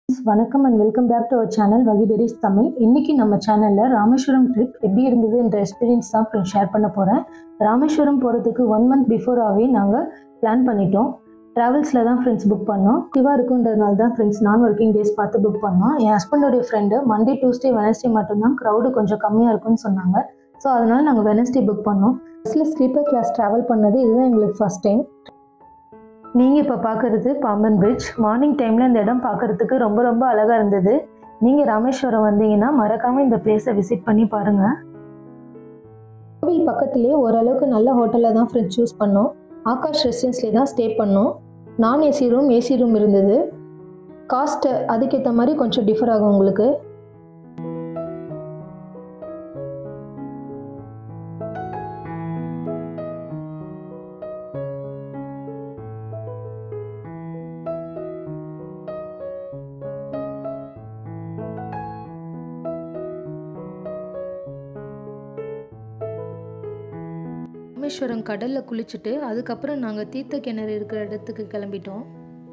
வணக்கம் and welcome back to our channel வகிபெரிஸ் தமிழ் இன்னைக்கு நம்ம சேனலில் ராமேஸ்வரம் ட்ரிப் எப்படி இருந்தது என்ற எக்ஸ்பீரியன்ஸ் தான் ஃப்ரெண்ட்ஸ் ஷேர் பண்ண போகிறேன் ராமேஸ்வரம் போகிறதுக்கு ஒன் மந்த் பிஃபோராகவே நாங்கள் பிளான் பண்ணிட்டோம் ட்ராவல்ஸில் தான் ஃப்ரெண்ட்ஸ் புக் பண்ணோம் சிவா இருக்குன்றதுனால தான் ஃப்ரெண்ட்ஸ் நான் ஒர்க்கிங் டேஸ் பார்த்து புக் பண்ணோம் என் ஹஸ்பண்டோடைய ஃப்ரெண்டு மண்டே டியூஸ்டே வெனஸ்டே மட்டும்தான் க்ரௌடு கொஞ்சம் கம்மியாக இருக்கும்னு சொன்னாங்க ஸோ அதனால் நாங்கள் வெனஸ்டே புக் பண்ணோம் பஸ்ஸில் ஸ்லீப்பர் கிளாஸ் ட்ராவல் பண்ணது இதுதான் எங்களுக்கு ஃபஸ்ட் டைம் நீங்கள் இப்போ பார்க்குறது பாம்பன் பிரிட்ஜ் மார்னிங் டைமில் இந்த இடம் பார்க்குறதுக்கு ரொம்ப ரொம்ப அழகாக இருந்தது நீங்கள் ராமேஸ்வரம் வந்தீங்கன்னா மறக்காமல் இந்த பிளேஸை விசிட் பண்ணி பாருங்கள் கோவில் பக்கத்துலேயே ஓரளவுக்கு நல்ல ஹோட்டலில் தான் ஃப்ரெண்ட்ஸ் சூஸ் பண்ணோம் ஆகாஷ் ரெசிடென்ஸ்லேயே தான் ஸ்டே பண்ணோம் நான் ஏசி ரூம் ஏசி ரூம் இருந்தது காஸ்ட்டு அதுக்கேற்ற மாதிரி கொஞ்சம் டிஃபர் ஆகும் உங்களுக்கு ராமேஸ்வரம் கடலில் குளிச்சுட்டு அதுக்கப்புறம் நாங்கள் தீர்த்த கிணறு இருக்கிற இடத்துக்கு கிளம்பிட்டோம்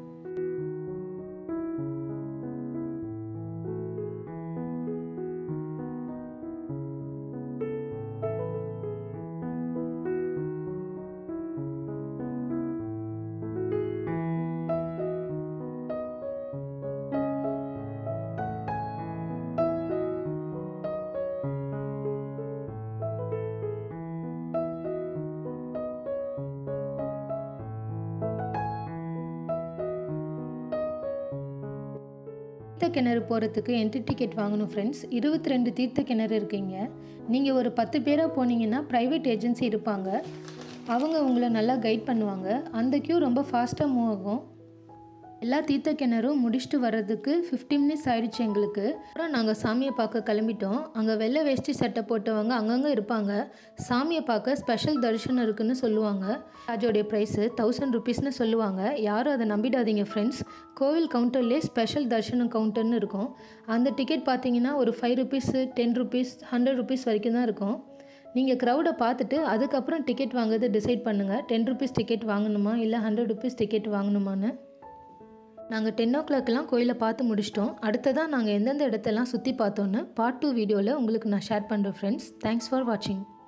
தீர்த்த கிணறு போகிறதுக்கு என்ட்ரி டிக்கெட் வாங்கணும் ஃப்ரெண்ட்ஸ் இருபத்தி ரெண்டு தீர்த்த கிணறு இருக்கீங்க நீங்கள் ஒரு பத்து பேராக போனீங்கன்னா ப்ரைவேட் ஏஜென்சி இருப்பாங்க அவங்க உங்களை நல்லா கைட் பண்ணுவாங்க அந்த க்யூ ரொம்ப ஃபாஸ்ட்டாக மூவ் ஆகும் எல்லா தீர்த்த கிணறும் முடிச்சுட்டு வர்றதுக்கு ஃபிஃப்டி மினிட்ஸ் ஆயிடுச்சு எங்களுக்கு அப்புறம் நாங்கள் சாமியை பார்க்க கிளம்பிட்டோம் அங்கே வெள்ளை வேஷ்டி சட்டை போட்டவங்க அங்கங்கே இருப்பாங்க சாமியை பார்க்க ஸ்பெஷல் தரிசனம் இருக்குன்னு சொல்லுவாங்க அதோடைய ப்ரைஸு தௌசண்ட் ருபீஸ்னு சொல்லுவாங்க யாரும் அதை நம்பிடாதீங்க ஃப்ரெண்ட்ஸ் கோவில் கவுண்டர்லேயே ஸ்பெஷல் தர்ஷனம் கவுண்டர்னு இருக்கும் அந்த டிக்கெட் பார்த்தீங்கன்னா ஒரு five rupees ten rupees hundred rupees வரைக்கும் தான் இருக்கும் நீங்கள் க்ரௌடை பார்த்துட்டு அதுக்கப்புறம் டிக்கெட் வாங்குறது டிசைட் பண்ணுங்கள் டென் ருபீஸ் டிக்கெட் வாங்கணுமா இல்லை ஹண்ட்ரட் ருபீஸ் டிக்கெட் வாங்கணுமான்னு நாங்கள் டென் ஓ கிளாக்லாம் கோயிலை பார்த்து முடிச்சிட்டோம் அடுத்ததாக நாங்கள் எந்தெந்த இடத்தெல்லாம் சுற்றி பார்த்தோன்னு பார்ட் டூ வீடியோவில் உங்களுக்கு நான் ஷேர் பண்ணுறேன் ஃப்ரெண்ட்ஸ் தேங்க்ஸ் ஃபார் வாட்சிங்